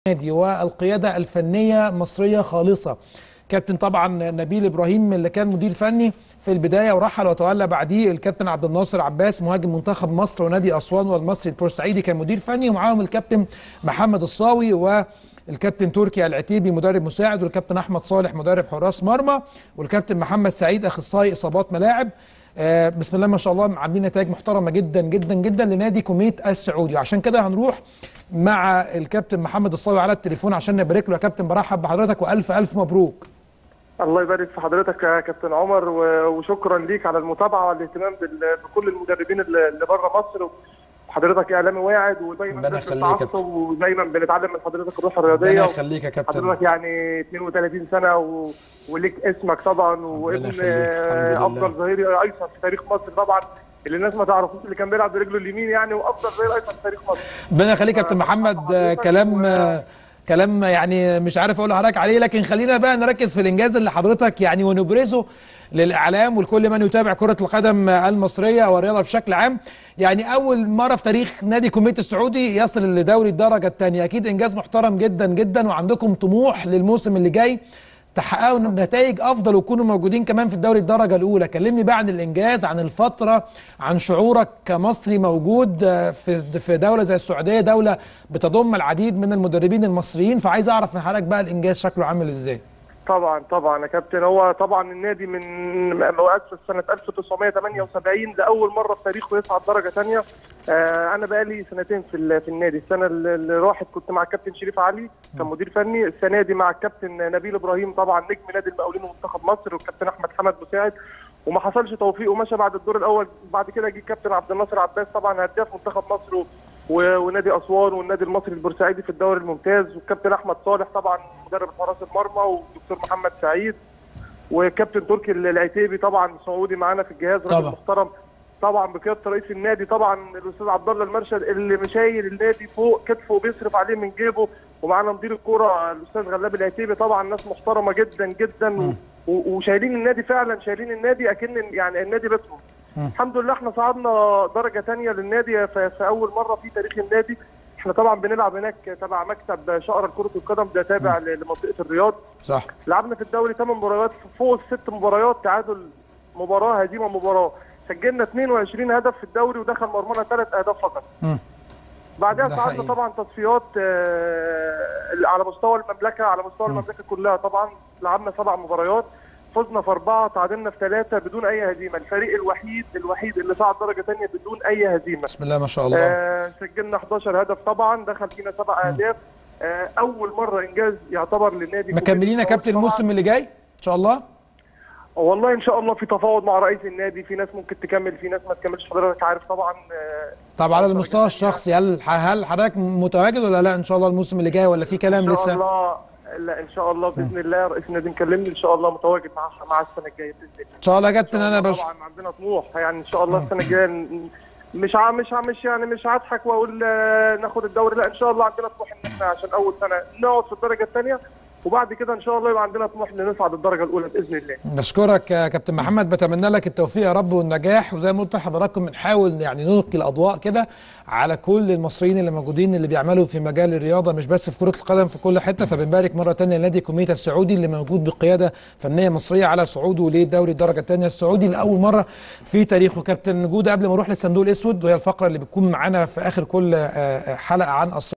النادي والقياده الفنيه مصريه خالصه كابتن طبعا نبيل ابراهيم اللي كان مدير فني في البدايه ورحل وتولى بعديه الكابتن عبد الناصر عباس مهاجم منتخب مصر ونادي اسوان والمصري البورسعيدي كان مدير فني ومعاهم الكابتن محمد الصاوي والكابتن تركي العتيبي مدرب مساعد والكابتن احمد صالح مدرب حراس مرمى والكابتن محمد سعيد اخصائي اصابات ملاعب آه بسم الله ما شاء الله عاملين نتائج محترمه جدا جدا جدا لنادي كوميت السعودي وعشان كده هنروح مع الكابتن محمد الصاوي على التليفون عشان نبارك له يا كابتن برحب بحضرتك والف الف مبروك الله يبارك في حضرتك يا كابتن عمر وشكرا ليك على المتابعه والاهتمام بكل المدربين اللي بره مصر وحضرتك اعلامي واعد ودايما ربنا يخليك يا كابتن ودايما بنتعلم من حضرتك الروح الرياضيه ربنا يخليك يا كابتن حضرتك يعني 32 سنه و... وليك اسمك طبعا وابن افضل ظهير ايسر في تاريخ مصر طبعا اللي الناس ما تعرفوش اللي كان بيلعب برجله اليمين يعني وافضل ظهير ايسر في تاريخ مصر ربنا يخليك يا كابتن محمد كلام و... كلام يعني مش عارف اقول لحضرتك عليه لكن خلينا بقى نركز في الانجاز اللي حضرتك يعني ونبرزه للاعلام ولكل من يتابع كره القدم المصريه والرياضه بشكل عام يعني اول مره في تاريخ نادي كوميت السعودي يصل لدوري الدرجه الثانيه اكيد انجاز محترم جدا جدا وعندكم طموح للموسم اللي جاي تحققوا نتائج افضل وتكونوا موجودين كمان في الدوري الدرجه الاولى كلمني بقى عن الانجاز عن الفتره عن شعورك كمصري موجود في في دوله زي السعوديه دوله بتضم العديد من المدربين المصريين فعايز اعرف من حضرتك بقى الانجاز شكله عامل ازاي طبعا طبعا يا كابتن هو طبعا النادي من مؤسس سنه 1978 لاول مره في تاريخه يصعد درجه ثانيه آه انا بقى لي سنتين في في النادي السنه اللي راحت كنت مع الكابتن شريف علي كان مدير فني السنه دي مع الكابتن نبيل ابراهيم طبعا نجم نادي المقاولين ومنتخب مصر والكابتن احمد حمد مساعد وما حصلش توفيق ومشى بعد الدور الاول بعد كده جه الكابتن عبد الناصر عباس طبعا هداف منتخب مصر ونادي اسوان والنادي المصري البورسعيدي في الدوري الممتاز والكابتن احمد صالح طبعا مدرب حراس المرمى والدكتور محمد سعيد وكابتن تركي العتيبي طبعا سعودي معانا في الجهاز راجل محترم طبعا بقياده رئيس النادي طبعا الاستاذ عبد الله المرشد اللي مشايل النادي فوق كتفه وبيصرف عليه من جيبه ومعانا مدير الكوره الاستاذ غلاب العتيبي طبعا ناس محترمه جدا جدا م. وشايلين النادي فعلا شايلين النادي اكن يعني النادي بيتهم الحمد لله احنا صعدنا درجه ثانيه للنادي في اول مره في تاريخ النادي احنا طبعا بنلعب هناك تبع مكتب شقره كره القدم ده تابع لمنطقه الرياض صح لعبنا في الدوري 8 مباريات فوق الست مباريات تعادل مباراه هزيمه مباراه سجلنا 22 هدف في الدوري ودخل مرمانا ثلاث اهداف فقط م. بعدها صعدنا طبعا تصفيات آه على مستوى المملكه على مستوى م. المملكه كلها طبعا لعبنا سبع مباريات فزنا في اربعه تعادلنا في ثلاثه بدون اي هزيمه، الفريق الوحيد الوحيد اللي صعد درجه ثانيه بدون اي هزيمه. بسم الله ما شاء الله. آه سجلنا 11 هدف طبعا دخل فينا سبع اهداف آه اول مره انجاز يعتبر للنادي مكملين يا كابتن الموسم اللي جاي ان شاء الله؟ والله ان شاء الله في تفاوض مع رئيس النادي في ناس ممكن تكمل في ناس ما تكملش حضرتك عارف طبعا آه طب على المستوى الشخصي هل هل حضرتك متواجد ولا لا ان شاء الله الموسم اللي جاي ولا في كلام إن لسه؟ ان شاء الله لا ان شاء الله باذن الله رئيس النادي مكلمني ان شاء الله متواجد مع مع السنه الجايه باذن الله ان شاء الله يا كابتن انا بش طبعا عندنا طموح يعني ان شاء الله السنه الجايه مش ع... مش ع... مش يعني مش هضحك واقول ناخد الدوري لا ان شاء الله عندنا طموح ان احنا عشان اول سنه نقعد في الدرجه الثانيه وبعد كده ان شاء الله يبقى عندنا طموح ان نصعد الدرجه الاولى باذن الله. بشكرك يا كابتن محمد بتمنى لك التوفيق يا رب والنجاح وزي ما قلت لحضراتكم بنحاول يعني نلقي الاضواء كده على كل المصريين اللي موجودين اللي بيعملوا في مجال الرياضه مش بس في كره القدم في كل حته فبنبارك مره ثانيه لنادي كوميتا السعودي اللي موجود بقياده فنيه مصريه على صعوده لدوري الدرجه الثانيه السعودي لاول مره في تاريخه كابتن جوده قبل ما اروح للصندوق الاسود وهي الفقره اللي بتكون معانا في اخر كل حلقه عن